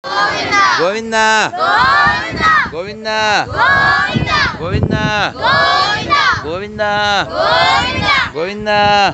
Govinda Govinda Govinda Govinda Govinda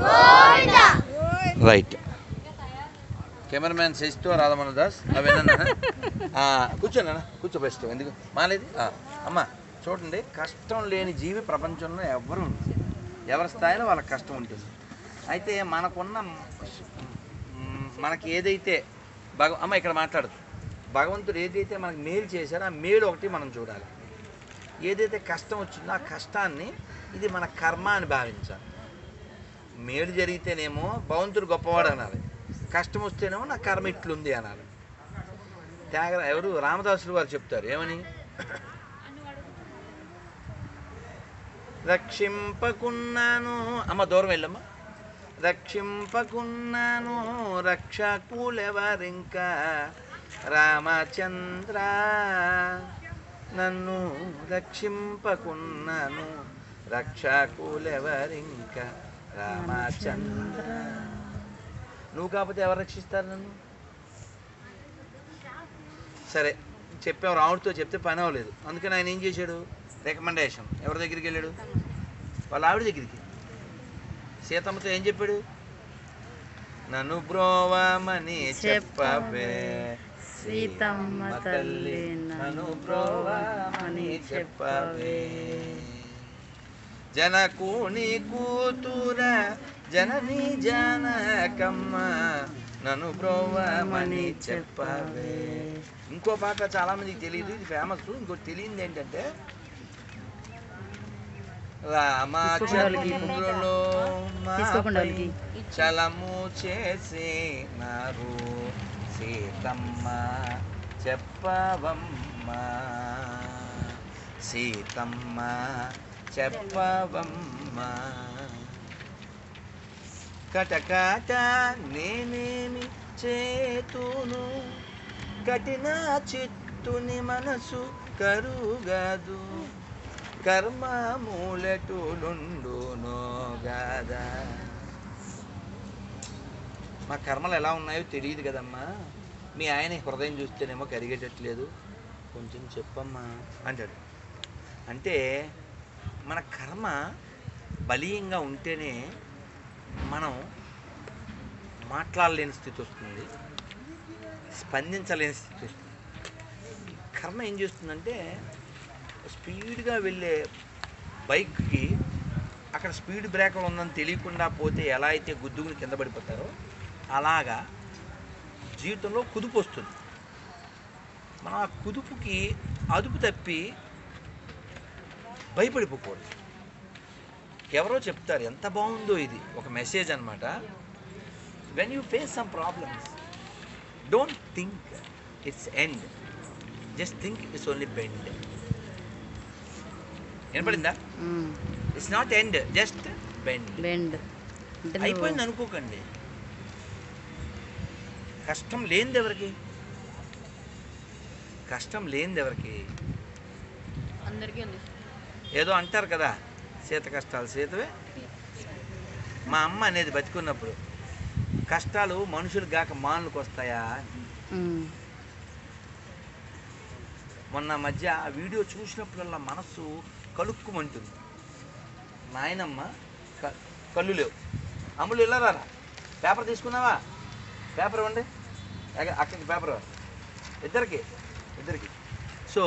right cameraman శశితో రాధమోహన్ దాస్ అవేనా కూర్చోండి అన్న కూర్చో బెస్ట్ ఎందుకు మాలేదు ఆ, అమ్మ చూడండి కష్టం లేని జీవి ప్రపంచంలో ఎవరు ఉండరు. ఎవరి స్థాయిలో వాళ్ళకి కష్టం ఉంటుంది అయితే మనకున్న మ్, మనకి ఏదైతే భగ అమ్మ ఇక్కడ మాట్లాడదు భగవంతుడు ఏదైతే మనకి మేలు చేశారో ఆ మేలు ఒకటి మనం చూడాలి ఏదైతే కష్టం వచ్చిందో ఆ కష్టాన్ని ఇది మన కర్మ అని భావించాలి మేలు జరిగితేనేమో భగవంతుడు గొప్పవాడు అనాలి కష్టం వస్తేనేమో నా కర్మ ఇట్లుంది అనాలి త్యాగ ఎవరు రామదాసులు వారు చెప్తారు ఏమని రక్షింపకున్నాను అమ్మ దూరం వెళ్ళమ్మా రక్షింపకున్నాను రక్షకులెవరింకా రామచంద్ర నన్ను రక్షింపకున్నాను రక్షకులెవరింకా రామచంద్ర నువ్వు కాకపోతే ఎవరు రక్షిస్తారు నన్ను సరే చెప్పావు రాముడితో చెప్తే పని అవ్వలేదు అందుకని ఆయన ఏం చేశాడు రికమెండేషన్ ఎవరి దగ్గరికి వెళ్ళాడు వాళ్ళ ఆవిడ దగ్గరికి సీతమ్మతో ఏం చెప్పాడు నన్ను బ్రోవమని చెప్పవే సీతమ్మ తల్లి నన్ను బ్రోవమని చెప్పవే జనకుని కూతుర జనని జనకమ్మ నన్ను బ్రోవమని చెప్పవే ఇంకో పాట చాలా మందికి తెలియదు ఇది ఫేమస్ ఇంకోటి తెలియంది ఏంటంటే రామచంద్రులో తీసుకోకుండా మాపై చలము చేసినారు సీతమ్మ చెప్పవమ్మ సీతమ్మ చెప్పవమ్మ కటకట నేనేమి చేతును కఠిన చిత్తుని మనసు కరుగదు కర్మ మూలటులుండునో గదా మా కర్మలు ఎలా ఉన్నాయో తెలియదు కదమ్మా మీ ఆయన హృదయం చూస్తేనేమో కరిగేటట్లేదు కొంచెం చెప్పమ్మా అంటాడు అంటే మన కర్మ బలీయంగా ఉంటేనే మనం మాట్లాడలేని స్థితి వస్తుంది స్పందించలేని స్థితి వస్తుంది కర్మ ఏం చేస్తుందంటే స్పీడ్గా వెళ్ళే బైక్కి అక్కడ స్పీడ్ బ్రేకర్ ఉందని తెలియకుండా పోతే ఎలా అయితే గుద్దుకుని కింద పడిపోతారో అలాగా జీవితంలో కుదుపు వస్తుంది మనం ఆ కుదుపుకి అదుపు తప్పి భయపడిపోకూడదు ఎవరో చెప్తారు ఎంత బాగుందో ఇది ఒక మెసేజ్ అనమాట when you face some problems don't think it's end just think it's only bend వినపడిందా it's not end just bend bend అంటే అయిపోయింది నువ్వు అనుకోకండి కష్టం లేనిది ఎవరికి కష్టం లేనిది ఎవరికి అందరికీ ఉంది ఏదో అంటారు కదా సీత కష్టాలు సీతవే మా అమ్మ అనేది బతికున్నప్పుడు కష్టాలు మనుషులు గాక మానులకు వస్తాయా అని. ఉమ్. మొన్న మధ్య ఆ వీడియో చూసినప్పుడల్లా మనస్సు కలుక్కుమంటుంది నాయనమ్మ క- కళ్ళు లేవు అమ్ములు వెళ్ళారా పేపర్ తీసుకున్నావా పేపర్ ఇవ్వండి అక్క- అక్కకి పేపర్ ఇవ్వండి. ఇద్దరికి ఇద్దరికి సో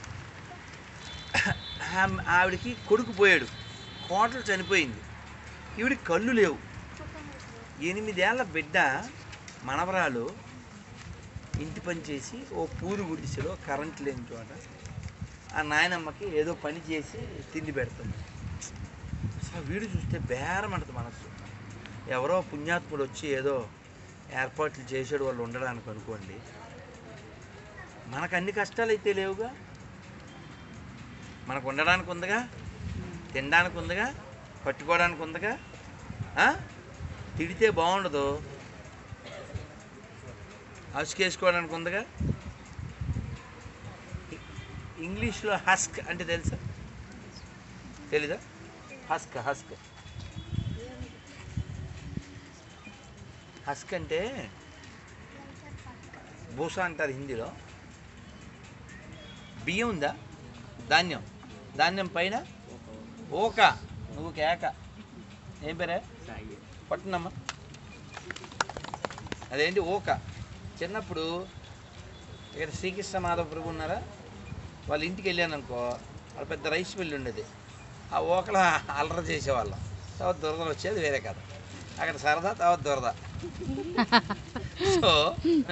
ఆమె- ఆవిడకి కొడుకు పోయాడు కోటలు చనిపోయింది ఈవిడికి కళ్ళు లేవు ఎనిమిదేళ్ల బిడ్డ మనవరాలు ఇంటి పని చేసి ఓ పూరు గుడిసెలో కరెంట్ లేని చోట ఆ నాయనమ్మకి ఏదో పని చేసి తిండి పెడుతుంది అసలు ఆ వీడియో చూస్తే బేరమంటది మనసు ఎవరో పుణ్యాత్ముడు వచ్చి ఏదో ఏర్పాట్లు చేసాడు వాళ్ళు ఉండడానికి అనుకోండి మనకు అన్ని కష్టాలు అయితే లేవుగా మనకు ఉండడానికి ఉందిగా తినడానికి ఉందిగా కట్టుకోవడానికి ఉందిగా ఆ? తిడితే బాగుండదు హస్కేసుకోవడానికి ఉందిగా ఇ- ఇంగ్లీష్లో హస్క్ అంటే తెలుసా తెలీదా హస్క్ హస్క్ హస్క్ అంటే బూసా అంటారు హిందీలో బియ్యం ఉందా ధాన్యం ధాన్యం పైన ఓక నువ్వు కేక ఏం పేరే పట్టునమ్మా అదేంటి ఓక చిన్నప్పుడు ఇక్కడ శ్రీకృష్ణ మాధవ ప్రభు ఉన్నారా వాళ్ళ ఇంటికి వెళ్ళాను అనుకో వాళ్ళ పెద్ద రైస్ మిల్లు ఉండేది ఆ ఓకల అల్లరి చేసేవాళ్ళం తర్వాత దురద వచ్చేది వేరే కథ అక్కడ సరదా తర్వాత దురద సో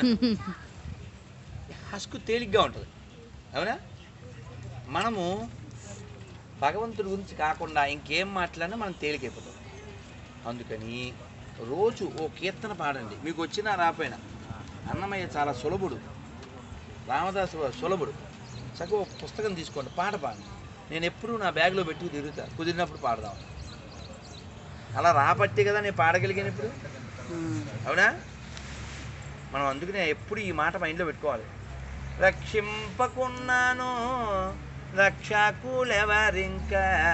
హస్కు తేలిగ్గా ఉంటుంది అవునా మనము భగవంతుడి గురించి కాకుండా ఇంకేం మాట్లాడినా మనం తేలికైపోతాం అందుకని రోజు ఓ కీర్తన పాడండి మీకు వచ్చినా రాపోయినా అన్నమయ్య చాలా సులభుడు రామదాసు సులభుడు చక్కగా ఒక పుస్తకం తీసుకోండి పాట పాడండి నేను ఎప్పుడూ నా బ్యాగ్లో పెట్టుకు తిరుగుతా కుదిరినప్పుడు పాడదాం అలా రాబట్టే కదా నేను పాడగలిగాను ఇప్పుడు ఉమ్. అవునా మనం అందుకనే ఎప్పుడు ఈ మాట మైండ్లో పెట్టుకోవాలి రక్షింపకున్నాను రక్షకులెవరింక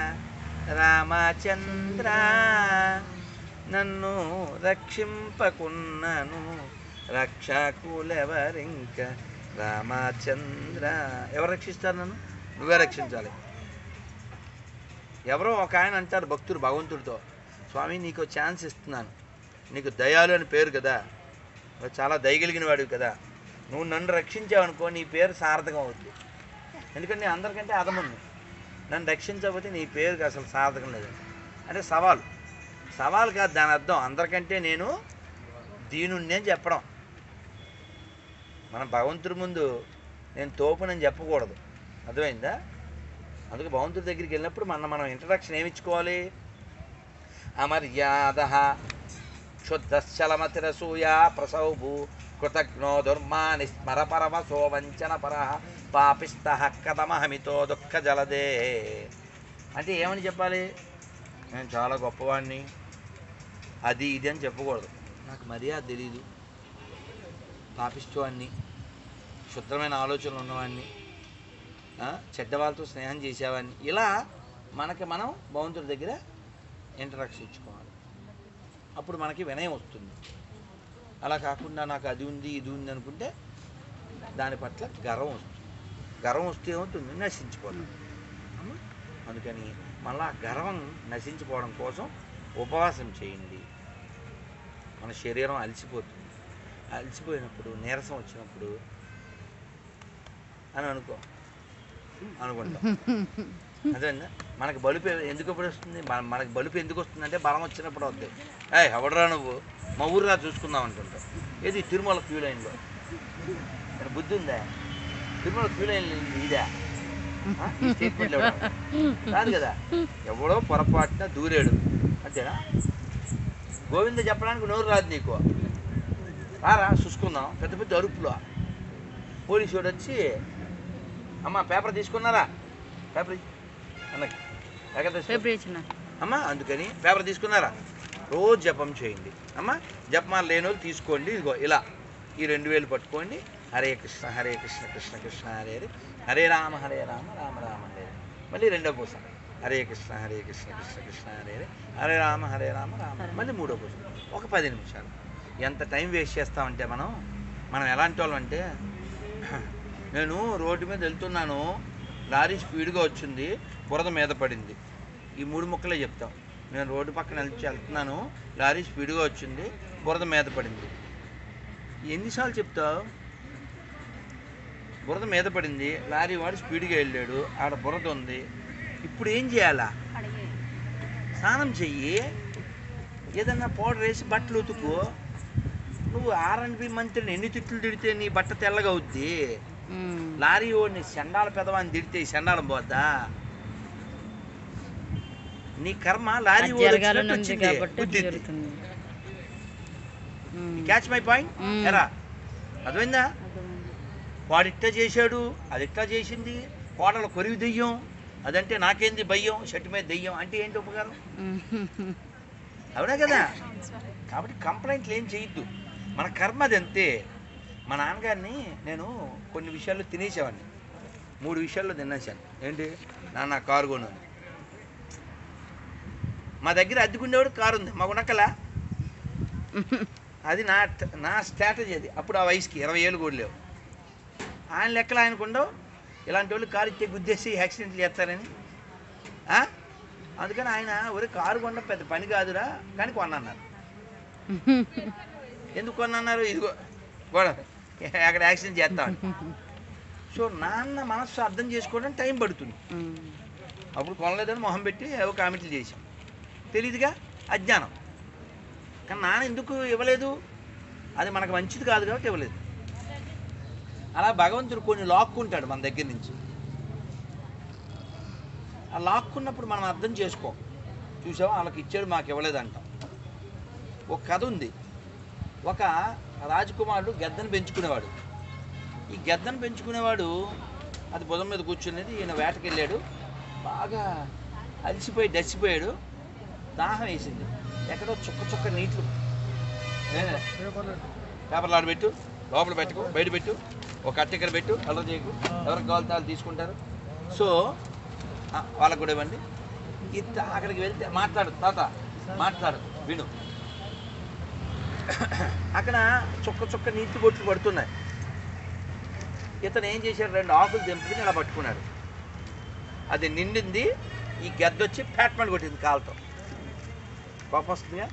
రామచంద్ర నన్ను రక్షింపకున్నాను రక్షకులెవరింక రామచంద్ర ఎవరు రక్షిస్తారు నన్ను నువ్వే రక్షించాలి ఎవరో ఒక ఆయన అంటారు భక్తుడు భగవంతుడితో స్వామి నీకు ఛాన్స్ ఇస్తున్నాను నీకు దయాలు అని పేరు కదా నువ్వు చాలా దయగలిగిన వాడివి కదా నువ్వు నన్ను రక్షించావనుకో నీ పేరు సార్థకం అవుతుంది ఎందుకంటే నేను అందరికంటే అదముంది నన్ను రక్షించకపోతే నీ పేరుకి అసలు సార్థకం లేదు అంటే సవాల్ సవాల్ కాదు దాని అర్థం అందరికంటే నేను దీనుణ్ణి అని చెప్పడం మనం భగవంతుడి ముందు నేను తోపునని చెప్పకూడదు అర్థమైందా అందుకే భగవంతుడి దగ్గరికి వెళ్ళినప్పుడు మన మనం ఇంట్రడక్షన్ ఏమి ఇచ్చుకోవాలి అమర్యాద క్షుద్ధశ్చలమతిరసూయ ప్రసౌభు కృతజ్ఞో దుర్మాని స్మర పరమసో వంచన పర పాపిస్త కథమహమితో దుఃఖ జలదే అంటే ఏమని చెప్పాలి నేను చాలా గొప్పవాడిని అది ఇది అని చెప్పకూడదు నాకు మర్యాద తెలియదు పాపిష్టివాడిని శుద్ధమైన ఆలోచనలు ఉన్నవాడిని ఆ, చెడ్డ వాళ్ళతో స్నేహం చేసేవాడిని ఇలా మనకి మనం భగవంతుడి దగ్గర ఇంటరాక్షన్ ఇచ్చుకోవాలి అప్పుడు మనకి వినయం వస్తుంది అలా కాకుండా నాకు అది ఉంది ఇది ఉంది అనుకుంటే దాని పట్ల గర్వం వస్తుంది గర్వం వస్తే ఏమవుతుంది నశించిపోతుంది అమ్మా? అందుకని మళ్ళా గర్వం నశించిపోవడం కోసం ఉపవాసం చేయండి మన శరీరం అలసిపోతుంది అలసిపోయినప్పుడు నీరసం వచ్చినప్పుడు అని అనుకో అనుకుంటాం అదేందా మనకి బలుపు ఎందుకు ఎప్పుడు వస్తుంది మన మనకి బలుపు ఎందుకు వస్తుందంటే బలం వచ్చినప్పుడు వద్దు ఏ ఎవడరా నువ్వు మా ఊరురా చూసుకుందాం అంటుంటావు ఏది తిరుమల క్యూ లైన్లో ఇక్కడ బుద్ధి ఉందా తిరుమల క్యూ లైన్ ఇదా ఆ? ఈ స్టేట్మెంట్ ఎవడు? కాదు కదా ఎవడో పొరపాటున దూరాడు అంతేనా గోవింద చెప్పడానికి నోరు రాదు నీకు రారా చూసుకుందాం పెద్ద పెద్ద అరుపులో పోలీసు వాడు వచ్చి అమ్మ పేపర్ తీసుకున్నారా పేపర్ ఇ- అన్నకి ఏకాదశి రేపు ఇచ్చిన అమ్మ అందుకని పేపర్ తీసుకున్నారా రోజు జపం చేయండి అమ్మ జపమాల లేని వాళ్ళు తీసుకోండి ఇదిగో ఇలా ఈ రెండు వేలు పట్టుకోండి హరే కృష్ణ హరే కృష్ణ కృష్ణ కృష్ణ హరే హరే హరే రామ హరే రామ రామ రామ హరే హరే. మళ్ళీ రెండో పూస హరే కృష్ణ హరే కృష్ణ కృష్ణ కృష్ణ హరే హరే హరే రామ హరే రామ రామ మళ్ళీ మూడో పూస ఒక పది నిమిషాలు ఎంత టైం వేస్ట్ చేస్తామంటే మనం మనం ఎలాంటి వాళ్ళం అంటే నేను రోడ్డు మీద వెళ్తున్నాను లారీ స్పీడ్గా వచ్చింది బురద మీద పడింది ఈ మూడు ముక్కలే చెప్తాం నేను రోడ్డు పక్కన వెళ్చి వెళ్తున్నాను లారీ స్పీడ్గా వచ్చింది బురద మీద పడింది ఎన్నిసార్లు చెప్తావు బురద మీద పడింది లారీ వాడు స్పీడ్గా వెళ్ళాడు ఆడ బురద ఉంది ఇప్పుడు ఏం చేయాలా స్నానం చెయ్యి ఏదన్నా పౌడర్ వేసి బట్టలు ఉతుకు నువ్వు ఆర్ఎండ్బి మంత్రిని ఎన్ని తిట్లు తిడితే నీ బట్ట తెల్లగా అవుద్ది ఉమ్. లారీ ఓడిని సెండాల పెదవాన్ని తిడితే ఈ సెండాలం పోద్దా నీ కర్మ లారీ అది ఓడి జరగాలని వచ్చినట్టు ఉంది వచ్చింది. కాబట్టి బుద్ధి జరుగుతుంది um. Catch my point hmm. ఎరా అర్థమైందా అర్థమైంది. వాడు ఇట్లా చేశాడు అది ఇట్లా చేసింది కోడలు కొరివి దెయ్యం అదంటే నాకేంది భయ్యం షర్టు మీద దెయ్యం అంటే ఏంటి ఉపకారం ఉమ్. అవునా కదా కాబట్టి కంప్లైంట్లు ఏం చేయొద్దు మన కర్మ అది అంతే మా నాన్నగారిని నేను కొన్ని విషయాల్లో తినేసేవాడిని మూడు విషయాల్లో తినేసాను ఏంటి నాన్న కారు కొను అని. మా దగ్గర అద్దెకుండేవాడు కారు ఉంది మాకు నక్కలా అది నా నా స్ట్రాటజీ అది అప్పుడు ఆ వయసుకి ఇరవై ఏళ్ళు కూడా లేవు ఆయన లెక్కలు ఆయనకు ఉండవు ఇలాంటి వాళ్ళు కారు ఇచ్చే గుద్దేసి యాక్సిడెంట్లు చేస్తారని ఆ? అందుకని ఆయన ఒరే కారు కొన్న పెద్ద పని కాదురా కానీ కొన్నన్నారు ఎందుకు కొన్నన్నారు ఇదిగో గోడ అక్కడ యాక్సిడెంట్ చేస్తామని సో నాన్న మనస్సు అర్థం చేసుకోవడం టైం పడుతుంది ఉమ్. అప్పుడు కొనలేదని మొహం పెట్టి ఏవో కామెంట్లు చేశాం తెలియదుగా అజ్ఞానం కానీ నాన్న ఎందుకు ఇవ్వలేదు అది మనకు మంచిది కాదు కాబట్టి ఇవ్వలేదు అలా భగవంతుడు కొన్ని లాక్కుంటాడు మన దగ్గర నుంచి ఆ లాక్కున్నప్పుడు మనం అర్థం చేసుకో చూసావా వాళ్ళకి ఇచ్చాడు మాకు ఇవ్వలేదు అంటాం ఒక కథ ఉంది ఒక రాజకుమారుడు గద్దను పెంచుకునేవాడు ఈ గద్దను పెంచుకునేవాడు అది బుధం మీద కూర్చునేది ఈయన వేటకి వెళ్ళాడు బాగా అలసిపోయి డచ్చిపోయాడు దాహం వేసింది ఎక్కడో చుక్క చుక్క నీళ్లు ఏ, పేపర్లు ఆడ పెట్టు లోపల పెట్టుకో బయట పెట్టు ఒక కట్ట ఇక్కడ పెట్టు కలర్ చేయకు ఎవరికి కావాలితే వాళ్ళు తీసుకుంటారు సో ఆ, వాళ్ళకు కూడా ఇవ్వండి ఇంత అక్కడికి వెళ్తే మాట్లాడు తాత మాట్లాడు విను అక్కడ చుక్క చుక్క నీటి బొట్లు పడుతున్నాయి ఇతను ఏం చేశాడు రెండు ఆకులు తెంపుకుని ఇలా పట్టుకున్నాడు అది నిండింది ఈ గద్ద వచ్చి ప్యాట్మెంట్ కొట్టింది కాలుతో కోపం వస్తుందిగా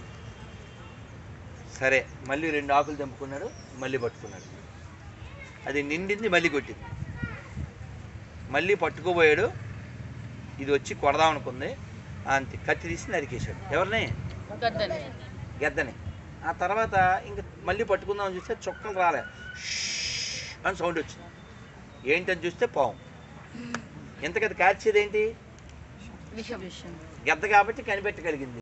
సరే మళ్ళీ రెండు ఆకులు తెంపుకున్నాడు మళ్ళీ పట్టుకున్నాడు అది నిండింది మళ్ళీ కొట్టింది మళ్ళీ పట్టుకోబోయాడు ఇది వచ్చి కొడదాం అనుకుంది అంతే కత్తి తీసి నరికేశాడు ఎవరిని గద్దని గెద్దని ఆ తర్వాత ఇంక మళ్ళీ పట్టుకుందామని చూస్తే చుక్కలు రాలే అని సౌండ్ వచ్చింది ఏంటని చూస్తే పాము ఎంతకది కాల్చేది ఏంటి విషం విషం గెద్ద కాబట్టి కనిపెట్టగలిగింది